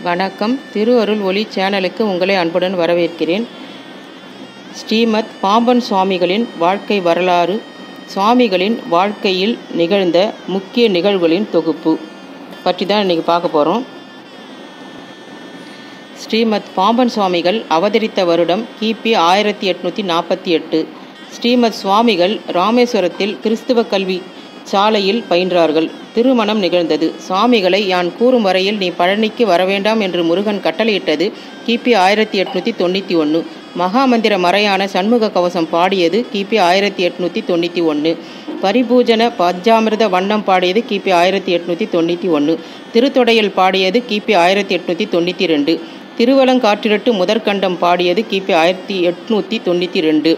வணக்கம் திருவருள் ஒளி சேனலுக்கு உங்களை அன்புடன் வரவேற்கிறேன் ஸ்ரீமத் பாம்பன் சுவாமிகளின் வாழ்க்கை வரலாறு சுவாமிகளின் வாழ்க்கையில் நிகழ்ந்த முக்கிய நிகழ்வுகளின் தொகுப்பு பற்றி தான் இன்றைக்கி பார்க்க போகிறோம் ஸ்ரீமத் பாம்பன் சுவாமிகள் அவதரித்த வருடம் கிபி ஆயிரத்தி எட்நூற்றி நாற்பத்தி எட்டு ஸ்ரீமத் சுவாமிகள் ராமேஸ்வரத்தில் கிறிஸ்துவ கல்வி சாலையில் பயின்றார்கள் திருமணம் நிகழ்ந்தது சுவாமிகளை யான் கூறும் வரையில் நீ பழனிக்கு வரவேண்டாம் என்று முருகன் கட்டளையிட்டது கிபி ஆயிரத்தி எட்நூற்றி தொண்ணூற்றி ஒன்று மகாமந்திர மறையான சண்முக கவசம் பாடியது கிபி ஆயிரத்தி எட்நூற்றி தொண்ணூற்றி ஒன்று பரிபூஜன பஞ்சாமிர்த வண்ணம் பாடியது கிபி ஆயிரத்தி எட்நூற்றி தொண்ணூற்றி ஒன்று திருத்தொடையில் பாடியது கிபி ஆயிரத்தி எட்நூற்றி தொண்ணூற்றி ரெண்டு திருவலங்காற்றிரட்டு முதற்கண்டம் பாடியது கிபி ஆயிரத்தி எட்நூற்றி தொண்ணூற்றி ரெண்டு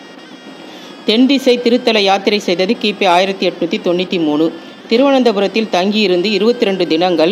தென்திசை திருத்தல யாத்திரை செய்தது கிபி ஆயிரத்தி எட்நூற்றி தொண்ணூற்றி மூணு திருவனந்தபுரத்தில் தங்கியிருந்து இருபத்தி ரெண்டு தினங்கள்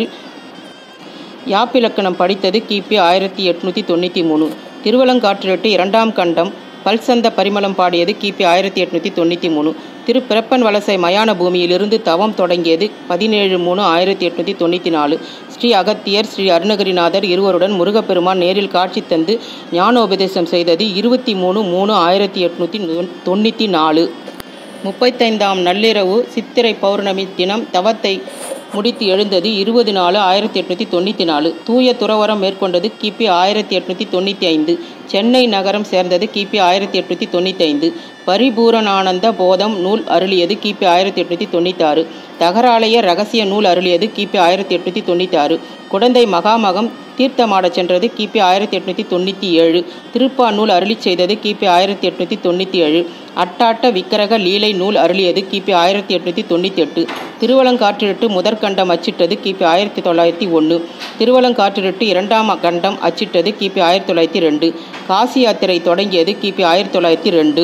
யாப்பிலக்கணம் படித்தது கிபி ஆயிரத்தி எட்நூற்றி தொண்ணூற்றி மூணு திருவலங்காற்றிரட்டு இரண்டாம் கண்டம் பல்சந்த பரிமளம் பாடியது கிபி ஆயிரத்தி எட்நூற்றி தொண்ணூற்றி மூணு திரு பிறப்பன் வலசை மயான பூமியிலிருந்து தவம் தொடங்கியது பதினேழு மூணு ஆயிரத்தி எட்நூற்றி தொண்ணூற்றி நாலு ஸ்ரீ அகத்தியர் ஸ்ரீ அருணகிரிநாதர் இருவருடன் முருகப்பெருமான் நேரில் காட்சி தந்து ஞானோபதேசம் செய்தது இருபத்தி மூணு மூணு ஆயிரத்தி எட்நூற்றி தொண்ணூற்றி நாலு முப்பத்தைந்தாம் நள்ளிரவு சித்திரை பௌர்ணமி தினம் தவத்தை முடித்து எழுந்தது இருபது நாலு ஆயிரத்தி எட்நூற்றி தொண்ணூற்றி நாலு தூய துறவரம் மேற்கொண்டது கிபி ஆயிரத்தி எட்நூற்றி தொண்ணூற்றி ஐந்து சென்னை நகரம் சேர்ந்தது கிபி ஆயிரத்தி எட்நூற்றி தொண்ணூற்றி ஐந்து பரிபூரணானந்த போதம் நூல் அருளியது கிபி ஆயிரத்தி எட்நூற்றி தொண்ணூத்தாறு தகராலய ரகசிய நூல் அருளியது கிபி ஆயிரத்தி எட்நூற்றி தொண்ணூத்தாறு குடந்தை மகாமகம் தீர்த்தமாடச் சென்றது கிபி ஆயிரத்தி எட்நூற்றி தொண்ணூற்றி ஏழு திருப்பாநூல் அருளி செய்தது கிபி ஆயிரத்தி எட்நூற்றி தொண்ணூற்றி ஏழு அட்டாட்ட விக்கிரக லீலை நூல் அருளியது கிபி ஆயிரத்தி எட்நூற்றி தொண்ணூற்றி எட்டு திருவலங்காற்றிரட்டு முதற்கண்டம் அச்சிட்டது கிபி ஆயிரத்தி தொள்ளாயிரத்தி ஒன்று திருவலங்காற்றிரட்டு இரண்டாம் கண்டம் அச்சிட்டது கிபி ஆயிரத்தி தொள்ளாயிரத்தி ரெண்டு காசி யாத்திரை தொடங்கியது கிபி ஆயிரத்தி தொள்ளாயிரத்தி ரெண்டு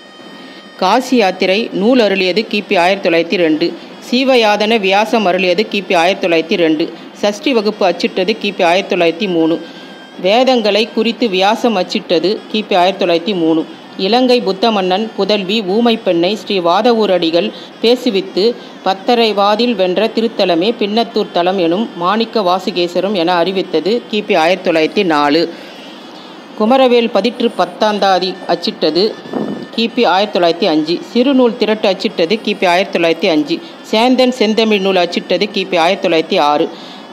காசி யாத்திரை நூல் அருளியது கிபி ஆயிரத்தி தொள்ளாயிரத்தி ரெண்டு சீவயாதன வியாசம் அருளியது கிபி ஆயிரத்தி தொள்ளாயிரத்தி ரெண்டு சஷ்டி வகுப்பு அச்சிட்டது கிபி ஆயிரத்தி தொள்ளாயிரத்தி மூணு வேதங்களை குறித்து வியாசம் அச்சிட்டது கிபி ஆயிரத்தி தொள்ளாயிரத்தி மூணு இலங்கை புத்த மன்னன் புதல்வி ஊமை பெண்ணை ஸ்ரீ வாதவூரடிகள் பேசுவித்து பத்தரை வாதில் வென்ற திருத்தலமே பின்னத்தூர் தலம் எனும் மாணிக்க வாசுகேசரம் என அறிவித்தது கிபி ஆயிரத்தி தொள்ளாயிரத்தி நாலு குமரவேல் பதிற்று பத்தாந்தாதி அச்சிட்டது கிபி ஆயிரத்தி தொள்ளாயிரத்தி அஞ்சு சிறுநூல் திரட்டு அச்சிட்டது கிபி ஆயிரத்தி தொள்ளாயிரத்தி அஞ்சு சேந்தன் செந்தமிழ் நூல் அச்சிட்டது கிபி ஆயிரத்தி தொள்ளாயிரத்தி ஆறு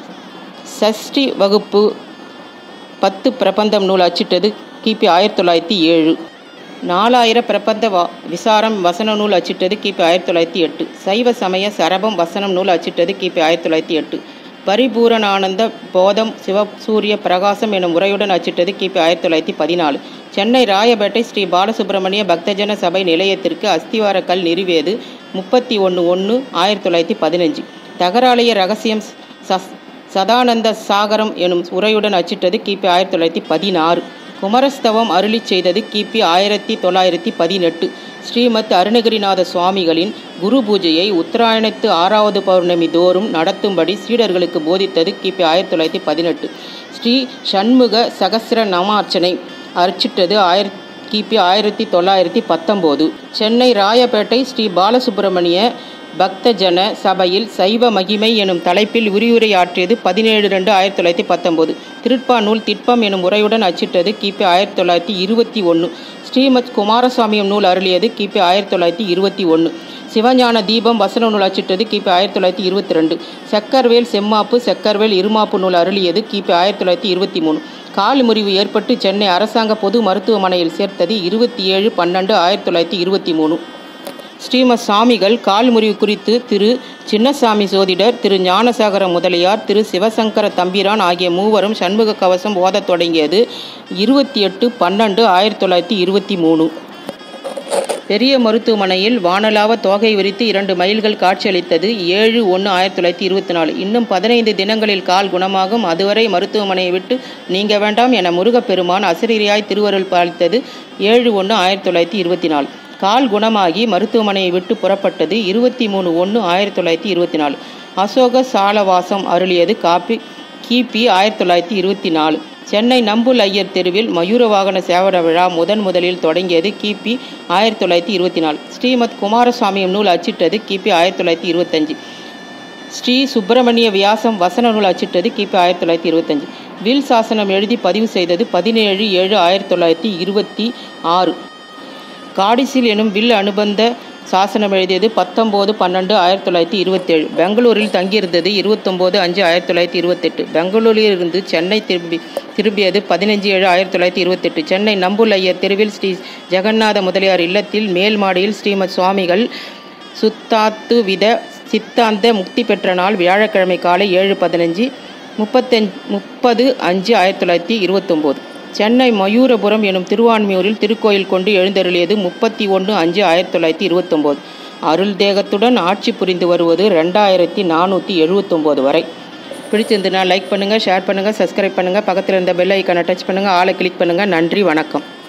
சஷ்டி வகுப்பு பத்து பிரபந்தம் நூல் அச்சிட்டது கிபி ஆயிரத்தி தொள்ளாயிரத்தி ஏழு நாலாயிர பிரபந்த வா விசாரம் வசன நூல் அச்சிட்டது கிபி ஆயிரத்தி தொள்ளாயிரத்தி எட்டு சைவ சமய சரபம் வசனம் நூல் அச்சிட்டது கிபி ஆயிரத்தி தொள்ளாயிரத்தி எட்டு பரிபூரணானந்த போதம் சிவசூரிய பிரகாசம் எனும் உரையுடன் அச்சிட்டது கிபி ஆயிரத்தி தொள்ளாயிரத்தி பதினாலு சென்னை ராயப்பேட்டை ஸ்ரீ பாலசுப்பிரமணிய பக்தஜன சபை நிலையத்திற்கு அஸ்திவார கல் நிறுவியது முப்பத்தி ஒன்று ஒன்று ஆயிரத்தி தொள்ளாயிரத்தி பதினஞ்சு தகராலய ரகசியம் சஸ் சதானந்த சாகரம் எனும் உரையுடன் அச்சிட்டது கிபி ஆயிரத்தி தொள்ளாயிரத்தி பதினாறு குமரஸ்தவம் அருளி செய்தது கிபி ஆயிரத்தி தொள்ளாயிரத்தி பதினெட்டு ஸ்ரீமத் அருணகிரிநாத சுவாமிகளின் குரு பூஜையை உத்தராயணத்து ஆறாவது பௌர்ணமி தோறும் நடத்தும்படி சீடர்களுக்கு போதித்தது கிபி ஆயிரத்தி தொள்ளாயிரத்தி பதினெட்டு ஸ்ரீ சண்முக சகசிர நமார்ச்சனை அர்ச்சிட்டது ஆயிரத்தி கிபி ஆயிரத்தி தொள்ளாயிரத்தி பத்தொம்போது சென்னை ராயப்பேட்டை ஸ்ரீ பாலசுப்பிரமணிய பக்தஜன சபையில் சைவ மகிமை எனும் தலைப்பில் உரியுரையாற்றியது பதினேழு ரெண்டு ஆயிரத்தி தொள்ளாயிரத்தி பத்தொம்போது திருப்பாநூல் திட்பம் எனும் உரையுடன் அச்சிட்டது கிபி ஆயிரத்தி தொள்ளாயிரத்தி இருபத்தி ஒன்று ஸ்ரீமத் குமாரசுவாமியம் நூல் அருளியது கிபி ஆயிரத்தி தொள்ளாயிரத்தி இருபத்தி ஒன்று சிவஞான தீபம் வசன நூல் அச்சிட்டது கிபி ஆயிரத்தி தொள்ளாயிரத்தி இருபத்தி ரெண்டு செக்கர்வேல் செம்மாப்பு செக்கர்வேல் இருமாப்பு நூல் அருளியது கிபி ஆயிரத்தி தொள்ளாயிரத்தி இருபத்தி மூணு கால் முறிவு ஏற்பட்டு சென்னை அரசாங்க பொது மருத்துவமனையில் சேர்த்தது இருபத்தி ஏழு பன்னெண்டு ஆயிரத்தி தொள்ளாயிரத்தி இருபத்தி மூணு ஸ்ரீமத் சாமிகள் கால் முறிவு குறித்து திரு சின்னசாமி சோதிடர் திரு ஞானசாகர முதலியார் திரு சிவசங்கர தம்பிரான் ஆகிய மூவரும் சண்முக கவசம் ஓதத் தொடங்கியது இருபத்தி எட்டு பன்னெண்டு ஆயிரத்தி தொள்ளாயிரத்தி இருபத்தி மூணு பெரிய மருத்துவமனையில் வானலாவ தோகை விரித்து இரண்டு மைல்கள் காட்சியளித்தது ஏழு ஒன்று ஆயிரத்தி தொள்ளாயிரத்தி இருபத்தி நாலு இன்னும் பதினைந்து தினங்களில் கால் குணமாகும் அதுவரை மருத்துவமனையை விட்டு நீங்க வேண்டாம் என முருகப்பெருமான் அசிரியாய் திருவருள் பாலித்தது ஏழு ஒன்று ஆயிரத்தி தொள்ளாயிரத்தி இருபத்தி நாலு கால் குணமாகி மருத்துவமனையை விட்டு புறப்பட்டது இருபத்தி மூணு ஒன்று ஆயிரத்தி தொள்ளாயிரத்தி இருபத்தி நாலு அசோக சாலவாசம் அருளியது காப்பி கிபி ஆயிரத்தி தொள்ளாயிரத்தி இருபத்தி நாலு சென்னை நம்புல் ஐயர் தெருவில் மயூர வாகன சேவர விழா முதன் முதலில் தொடங்கியது கிபி ஆயிரத்தி தொள்ளாயிரத்தி இருபத்தி நாலு ஸ்ரீமத் குமாரசுவாமியம் நூல் அச்சிட்டது கிபி ஆயிரத்தி தொள்ளாயிரத்தி இருபத்தஞ்சு ஸ்ரீ சுப்பிரமணிய வியாசம் வசன நூல் அச்சிட்டது கிபி ஆயிரத்தி தொள்ளாயிரத்தி இருபத்தஞ்சு வில் சாசனம் எழுதி பதிவு செய்தது பதினேழு ஏழு ஆயிரத்தி தொள்ளாயிரத்தி இருபத்தி ஆறு காடிசில் எனும் வில் அனுபந்த சாசனம் எழுதியது பத்தொம்போது பன்னெண்டு ஆயிரத்தி தொள்ளாயிரத்தி இருபத்தேழு பெங்களூரில் தங்கியிருந்தது இருபத்தொம்போது அஞ்சு ஆயிரத்தி தொள்ளாயிரத்தி இருபத்தெட்டு பெங்களூரிலிருந்து சென்னை திரும்பி திரும்பியது பதினஞ்சு ஏழு ஆயிரத்தி தொள்ளாயிரத்தி இருபத்தெட்டு சென்னை நம்புல் ஐயர் தெருவில் ஸ்ரீ ஜெகநாத முதலியார் இல்லத்தில் மேல் மாடியில் ஸ்ரீமத் சுவாமிகள் சுத்தாத்து வித சித்தாந்த முக்தி பெற்ற நாள் வியாழக்கிழமை காலை ஏழு பதினஞ்சு முப்பத்தஞ்சு முப்பது அஞ்சு ஆயிரத்தி தொள்ளாயிரத்தி இருபத்தொம்போது சென்னை மயூரபுரம் எனும் திருவான்மியூரில் திருக்கோயில் கொண்டு எழுந்தருளியது முப்பத்தி ஒன்று அஞ்சு ஆயிரத்தி தொள்ளாயிரத்தி இருபத்தொம்போது அருள் தேகத்துடன் ஆட்சி புரிந்து வருவது ரெண்டாயிரத்தி நானூற்றி எழுபத்தொம்போது வரை பிடிச்சிருந்துன்னா லைக் பண்ணுங்கள் ஷேர் பண்ணுங்கள் சப்ஸ்கிரைப் பண்ணுங்கள் பக்கத்தில் இருந்த பெல் ஐக்கானை டச் பண்ணுங்கள் ஆளை கிளிக் பண்ணுங்கள் நன்றி வணக்கம்